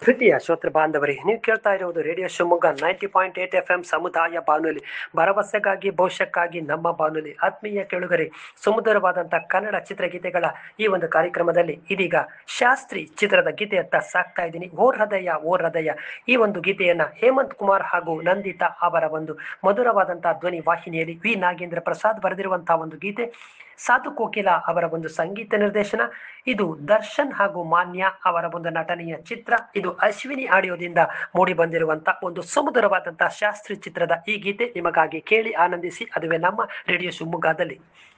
ಪ್ರೀತಿಯ ಶ್ರೋತೃ ಬಾಂಧವರೇ ನೀವು ಕೇಳ್ತಾ ಇರುವುದು radio Shivamogga ninety point eight F M ಸಮುದಾಯ ಬಾನುಲಿ ಭರವಸೆಗಾಗಿ ಭವಿಷ್ಯಕ್ಕಾಗಿ ನಮ್ಮ ಬಾನುಲಿ ಆತ್ಮೀಯ ಕೇಳುಗರೆ ಸುಮಧುರವಾದಂಥ ಕನ್ನಡ ಚಿತ್ರಗೀತೆಗಳ ಈ ಒಂದು ಕಾರ್ಯಕ್ರಮದಲ್ಲಿ ಇದೀಗ ಶಾಸ್ತ್ರಿ ಚಿತ್ರದ ಗೀತೆಯತ್ತ ಸಾಕ್ತಾ ಇದ್ದೀನಿ ಓ ಹೃದಯ ಓ ಹೃದಯ ಈ ಒಂದು ಗೀತೆಯನ್ನ ಹೇಮಂತ್ ಕುಮಾರ್ ಹಾಗೂ ನಂದಿತಾ ಅವರ ಒಂದು ಮಧುರವಾದಂತಹ ಧ್ವನಿ ವಾಹಿನಿಯಲ್ಲಿ ವಿ ನಾಗೇಂದ್ರ ಪ್ರಸಾದ್ ಬರೆದಿರುವಂತಹ ಒಂದು ಗೀತೆ ಸಾಧು ಕೋಕಿಲ ಅವರ ಒಂದು ಸಂಗೀತ ನಿರ್ದೇಶನ ಇದು ದರ್ಶನ್ ಹಾಗೂ ಮಾನ್ಯ ಅವರ ಒಂದು ನಟನೆಯ ಚಿತ್ರ ಇದು ಅಶ್ವಿನಿ ಆಡಿಯೋದಿಂದ ಮೂಡಿ ಬಂದಿರುವಂತ ಒಂದು ಸುಮಧುರವಾದಂತಹ ಶಾಸ್ತ್ರೀಯ ಚಿತ್ರದ ಈ ಗೀತೆ ನಿಮಗಾಗಿ ಕೇಳಿ ಆನಂದಿಸಿ ಅದುವೇ ನಮ್ಮ ರೇಡಿಯೋ ಶಿವಮೊಗ್ಗದಲ್ಲಿ